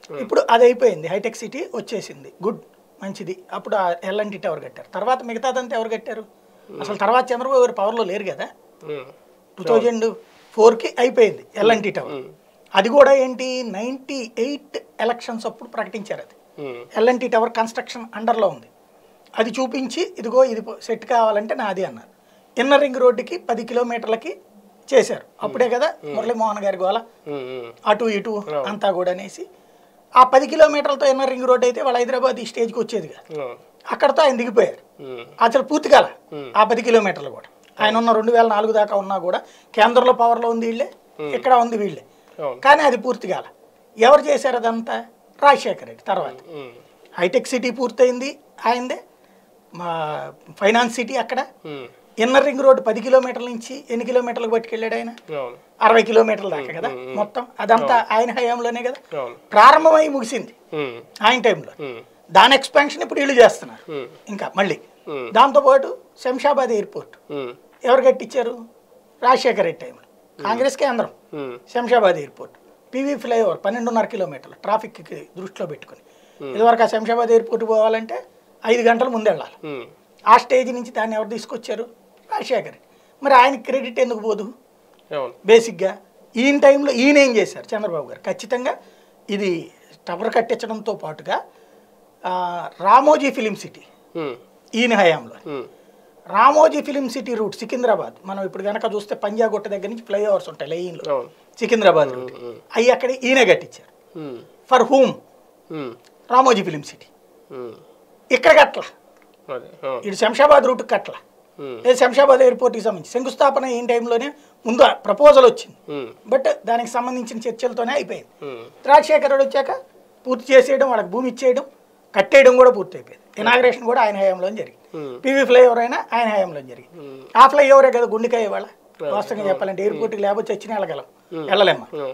ఇప్పుడు అది అయిపోయింది హైటెక్ సిటీ వచ్చేసింది గుడ్ మంచిది అప్పుడు ఎల్ఎన్టీ టవర్ కట్టారు తర్వాత మిగతాదంతా ఎవరు కట్టారు అసలు తర్వాత చంద్రబాబు గారు పవర్లో లేరు కదా ఉమ్. టూ థౌజండ్ ఫోర్కి అయిపోయింది ఎల్ఎన్టీ టవర్ అది కూడా ఏంటి నైంటీ ఎయిట్ ఎలక్షన్స్ అప్పుడు ప్రకటించారు అది ఉమ్. ఎల్ఎన్టీ టవర్ కన్స్ట్రక్షన్ అండర్లో ఉంది అది చూపించి ఇదిగో ఇది సెట్ కావాలంటే నాది అన్నారు ఇన్నర్ రింగ్ రోడ్డుకి పది కిలోమీటర్లకి చేశారు అప్పుడే కదా మురళీమోహన్ గారి గోల ఉమ్. ఉమ్. అటు ఇటు అంతా కూడా అనేసి ఆ పది కిలోమీటర్లతో ఇన్నర్ రింగ్ రోడ్ అయితే వాళ్ళ హైదరాబాద్ ఈ స్టేజ్కి వచ్చేది కాదు అవును. అక్కడతో ఆయన దిగిపోయారు ఉమ్. అసలు పూర్తి కాల ఆ పది కిలోమీటర్లు కూడా ఆయన ఉన్న రెండు వేల నాలుగు దాకా ఉన్నా కూడా కేంద్రంలో పవర్లో ఉంది వీళ్ళే ఇక్కడ ఉంది వీళ్ళే అవును. కానీ అది పూర్తి కాల ఎవరు చేశారు అదంతా రాజశేఖర రెడ్డి తర్వాత ఉమ్. హైటెక్ సిటీ పూర్తయింది ఆయనదే మా ఫైనాన్స్ సిటీ అక్కడ ఉమ్. ఇన్నర్ రింగ్ రోడ్ పది కిలోమీటర్ల నుంచి ఎన్ని కిలోమీటర్లకు పట్టుకెళ్ళాడు ఆయన అవును. అరవై కిలోమీటర్ల దాకా కదా మొత్తం అదంతా ఆయన హయాంలోనే కదా అవును. ప్రారంభమై ముగిసింది ఉమ్. ఆయన టైంలో ఉమ్. దాని ఎక్స్పాన్షన్ ఇప్పుడు వీళ్ళు చేస్తున్నారు ఉమ్. ఇంకా మళ్ళీ ఉమ్. దాంతోపాటు శంషాబాద్ ఎయిర్పోర్ట్ ఉమ్. ఎవరు కట్టించారు రాజశేఖర రెడ్డి టైంలో కాంగ్రెస్ కేంద్రం ఉమ్. శంషాబాద్ ఎయిర్పోర్ట్ పివి ఫ్లైఓవర్ పన్నెండున్నర కిలోమీటర్లు ట్రాఫిక్కి దృష్టిలో పెట్టుకుని ఇదివరకు ఆ శంషాబాద్ ఎయిర్పోర్ట్ పోవాలంటే ఐదు గంటల ముందు వెళ్ళాలి ఉమ్. ఆ స్టేజ్ నుంచి దాన్ని ఎవరు తీసుకొచ్చారు రాజశేఖర్ రెడ్డి మరి ఆయన క్రెడిట్ ఎందుకు పోదు అవును. బేసిక్గా ఈయన టైంలో ఈయన ఏం చేశారు చంద్రబాబు గారు ఖచ్చితంగా ఇది టవర్ కట్టించడంతో పాటుగా ఆ, రామోజీ ఫిలిం సిటీ ఉమ్. ఈయన హయాంలో ఉమ్. Ramoji film city route Secunderabad మనం ఇప్పుడు కనుక చూస్తే పంజాగుట్ట దగ్గర నుంచి ఫ్లైఓవర్స్ ఉంటాయి లైన్లో అవును. సికింద్రాబాద్ రూట్ అవి అక్కడ ఈయన కట్టించారు ఉమ్. ఫర్ హూమ్ ఉమ్. రామోజీ ఫిలిం సిటీ ఉమ్. ఇక్కడ కట్ల అదే అవును. ఇటు శంషాబాద్ రూట్ కట్ల ఉమ్. లేదు శంషాబాద్ ఎయిర్పోర్ట్కి సంబంధించి శంకుస్థాపన ఈ టైంలోనే ముందు ప్రపోజల్ వచ్చింది ఉమ్. బట్ దానికి సంబంధించిన చర్చలతోనే అయిపోయింది ఉమ్. రాజశేఖర్ రెడ్డి వచ్చాక పూర్తి చేసేయడం వాళ్ళకి భూమి ఇచ్చేయడం కట్టేయడం కూడా పూర్తి అయిపోయింది ఇనాగ్రేషన్ కూడా ఆయన హయాంలో జరిగింది ఉమ్. పీవీ ఫ్లైఓవర్ అయినా ఆయన హయాంలో జరిగింది ఆ ఫ్లైఓవరే కదా గుండెకాయ ఇవాళ వాస్తవంగా చెప్పాలంటే ఎయిర్పోర్ట్కి లేకపోతే వచ్చినా వెళ్ళగలం వెళ్ళలేమ్మా ఉమ్.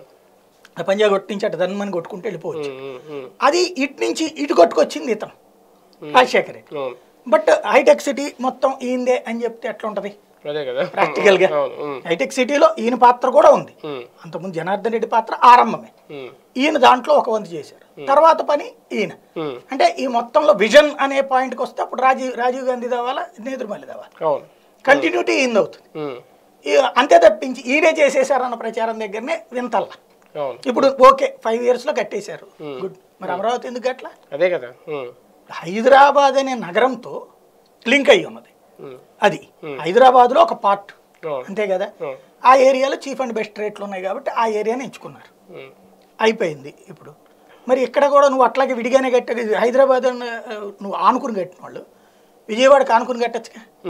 ఆ పంజాబ్ కొట్టి నుంచి అటు ధన్మని కొట్టుకుంటూ వెళ్ళిపోవచ్చు ఉమ్. ఉమ్. అది ఇటు నుంచి ఇటు కొట్టుకొచ్చింది ఇతను రాజశేఖర్ రెడ్డి అవును. బట్ హైటెక్ సిటీ మొత్తం ఈయందే అని చెప్తే ఎట్లా ఉంటుంది అదే కదా ప్రాక్టికల్గా అవును. ఉమ్. హైటెక్ సిటీలో ఈయన పాత్ర కూడా ఉంది ఉమ్. అంతకుముందు జనార్దన్ రెడ్డి పాత్ర ఆరంభమే ఉమ్. ఈయన దాంట్లో ఒక వంతు చేశారు తర్వాత పని ఈయన ఉమ్. అంటే ఈ మొత్తంలో విజన్ అనే పాయింట్కి వస్తే అప్పుడు రాజీవ్ రాజీవ్ గాంధీ దావాలా నేదురుమల్లి దావాలి అవును. కంటిన్యూటీ ఈయన అవుతుంది ఉమ్. ఈ అంతే తప్పించి ఈయనే చేసేసారన్న ప్రచారం దగ్గరనే వింతల్లా అవును. ఇప్పుడు ఓకే ఫైవ్ ఇయర్స్లో కట్టేశారు గుడ్ మరి అమరావతి ఎందుకు అట్లా అదే కదా ఉమ్. హైదరాబాద్ అనే నగరంతో లింక్ అయ్యి ఉన్నది ఉమ్. అది హైదరాబాద్లో ఒక పార్ట్ అవును. అంతే కదా అవును. ఆ ఏరియాలో చీఫ్ అండ్ బెస్ట్ రేట్లు ఉన్నాయి కాబట్టి ఆ ఏరియాని ఎంచుకున్నారు ఉమ్. అయిపోయింది ఇప్పుడు మరి ఇక్కడ కూడా నువ్వు అట్లాగే విడిగానే కట్ట హైదరాబాద్ అన్న, నువ్వు ఆనుకుని కట్టిన వాళ్ళు విజయవాడకి ఆనుకుని కట్టచ్చుగా